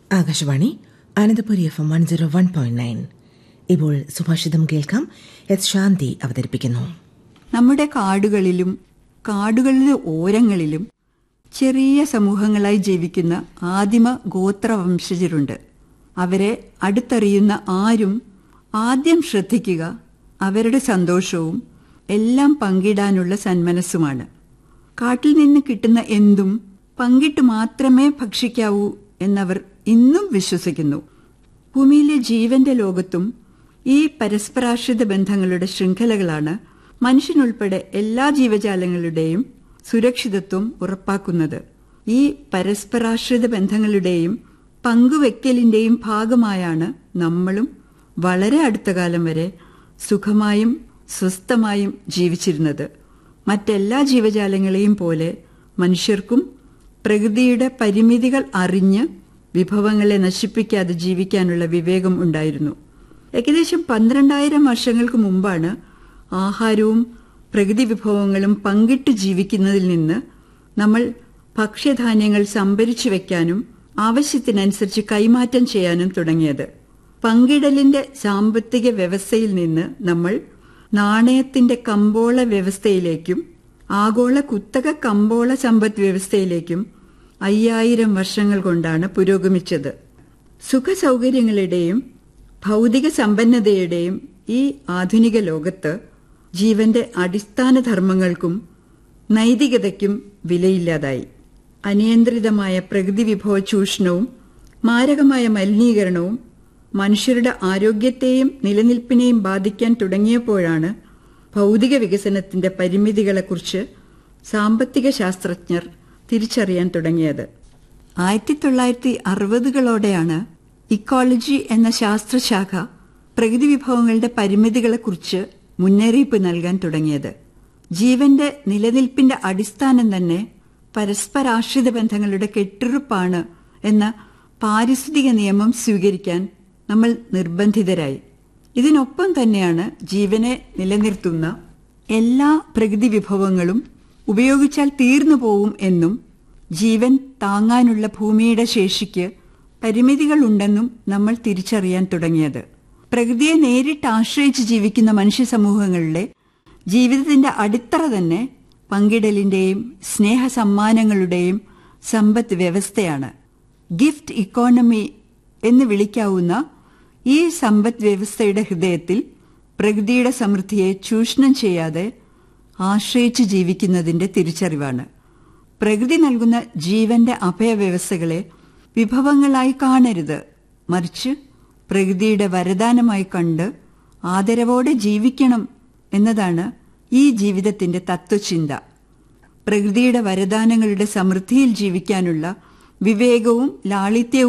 Akashvani Ananthapuri F M one zero one point nine ഇപ്പോൾ സുഭാഷിതം കേൾക്കാം എസ് ശാന്തി അവതരിപ്പിക്കുന്നു നമ്മുടെ കാടുകളിലും കാടുകളിലെ ഓരങ്ങളിലും ചെറിയ സമൂഹങ്ങളായി ജീവിക്കുന്ന ആദിമ ഗോത്രവംശജരുണ്ട് അവരെ അടുത്തറിയുന്ന ആരും ആദ്യം ശ്രദ്ധിക്കുക അവരുടെ സന്തോഷവും എല്ലാം പങ്കിടാനുള്ള സന്മനസ്സുമാണ് കാട്ടിൽ നിന്ന് കിട്ടുന്ന എന്തും പങ്കിട്ട് മാത്രമേ ഭക്ഷിക്കാവൂ എന്നവർ ഇന്നും വിശ്വസിക്കുന്നു ഭൂമിയിലെ ജീവന്റെ ലോകത്തും ഈ പരസ്പരാശ്രിത ബന്ധങ്ങളുടെ ശൃംഖലകളാണ് മനുഷ്യനുൾപ്പെടെ എല്ലാ ജീവജാലങ്ങളുടെയും സുരക്ഷിതത്വം ഉറപ്പാക്കുന്നത് ഈ പരസ്പരാശ്രിത ബന്ധങ്ങളുടെയും പങ്കുവെക്കലിന്റെയും ഭാഗമായാണ് നമ്മളും വളരെ അടുത്ത കാലം വരെ സുഖമായും സ്വസ്ഥമായും ജീവിച്ചിരുന്നത് മറ്റെല്ലാ ജീവജാലങ്ങളെയും പോലെ മനുഷ്യർക്കും പ്രകൃതിയുടെ പരിമിതികൾ അറിഞ്ഞ് വിഭവങ്ങളെ നശിപ്പിക്കാതെ ജീവിക്കാനുള്ള വിവേകം ഉണ്ടായിരുന്നു ഏകദേശം പന്ത്രണ്ടായിരം വർഷങ്ങൾക്ക് മുമ്പാണ് ആഹാരവും പ്രകൃതി വിഭവങ്ങളും പങ്കിട്ട് ജീവിക്കുന്നതിൽ നിന്ന് നമ്മൾ ഭക്ഷ്യധാന്യങ്ങൾ സംഭരിച്ചു വെക്കാനും ആവശ്യത്തിനനുസരിച്ച് കൈമാറ്റം ചെയ്യാനും തുടങ്ങിയത് പങ്കിടലിന്റെ സാമ്പത്തിക വ്യവസ്ഥയിൽ നിന്ന് നമ്മൾ നാണയത്തിന്റെ കമ്പോള വ്യവസ്ഥയിലേക്കും ആഗോള കുത്തക കമ്പോള സമ്പദ് വ്യവസ്ഥയിലേക്കും അയ്യായിരം വർഷങ്ങൾ കൊണ്ടാണ് പുരോഗമിച്ചത് സുഖസൗകര്യങ്ങളുടെയും ഭൗതിക സമ്പന്നതയുടെയും ഈ ആധുനിക ലോകത്ത് ജീവന്റെ അടിസ്ഥാന ധർമ്മങ്ങൾക്കും നൈതികതയ്ക്കും വിലയില്ലാതായി അനിയന്ത്രിതമായ പ്രകൃതി വിഭവ ചൂഷണവും മാരകമായ മലിനീകരണവും മനുഷ്യരുടെ ആരോഗ്യത്തെയും നിലനിൽപ്പിനെയും ബാധിക്കാൻ തുടങ്ങിയപ്പോഴാണ് ഭൗതിക വികസനത്തിന്റെ പരിമിതികളെക്കുറിച്ച് സാമ്പത്തിക ശാസ്ത്രജ്ഞർ തിരിച്ചറിയാൻ തുടങ്ങിയത് ആയിരത്തി തൊള്ളായിരത്തി അറുപതുകളോടെയാണ് ഇക്കോളജി എന്ന ശാസ്ത്രശാഖ പ്രകൃതി വിഭവങ്ങളുടെ പരിമിതികളെക്കുറിച്ച് മുന്നറിയിപ്പ് നൽകാൻ തുടങ്ങിയത് ജീവന്റെ നിലനിൽപ്പിന്റെ അടിസ്ഥാനം തന്നെ പരസ്പരാശ്രിത ബന്ധങ്ങളുടെ കെട്ടുറുപ്പാണ് എന്ന പാരിസ്ഥിതിക നിയമം സ്വീകരിക്കാൻ നമ്മൾ നിർബന്ധിതരായി ഇതിനൊപ്പം തന്നെയാണ് ജീവനെ നിലനിർത്തുന്ന എല്ലാ പ്രകൃതി വിഭവങ്ങളും ഉപയോഗിച്ചാൽ തീർന്നു പോവും എന്നും ജീവൻ താങ്ങാനുള്ള ഭൂമിയുടെ ശേഷിക്ക് പരിമിതികളുണ്ടെന്നും നമ്മൾ തിരിച്ചറിയാൻ തുടങ്ങിയത് പ്രകൃതിയെ നേരിട്ട് ആശ്രയിച്ച് ജീവിക്കുന്ന മനുഷ്യ സമൂഹങ്ങളുടെ ജീവിതത്തിന്റെ അടിത്തറ തന്നെ പങ്കിടലിന്റെയും സ്നേഹസമ്മാനങ്ങളുടെയും സമ്പദ് വ്യവസ്ഥയാണ് ഗിഫ്റ്റ് ഇക്കോണമി എന്ന് വിളിക്കാവുന്ന ഈ സമ്പദ് വ്യവസ്ഥയുടെ ഹൃദയത്തിൽ പ്രകൃതിയുടെ സമൃദ്ധിയെ ചൂഷണം ചെയ്യാതെ ആശ്രയിച്ച് ജീവിക്കുന്നതിന്റെ തിരിച്ചറിവാണ് പ്രകൃതി നൽകുന്ന ജീവന്റെ അഭയവ്യവസ്ഥകളെ വിഭവങ്ങളായി കാണരുത് മറിച്ച് പ്രകൃതിയുടെ വരദാനമായി കണ്ട് ആദരവോടെ ജീവിക്കണം എന്നതാണ് ഈ ജീവിതത്തിന്റെ തത്വചിന്ത പ്രകൃതിയുടെ വരദാനങ്ങളുടെ സമൃദ്ധിയിൽ ജീവിക്കാനുള്ള വിവേകവും ലാളിത്യവും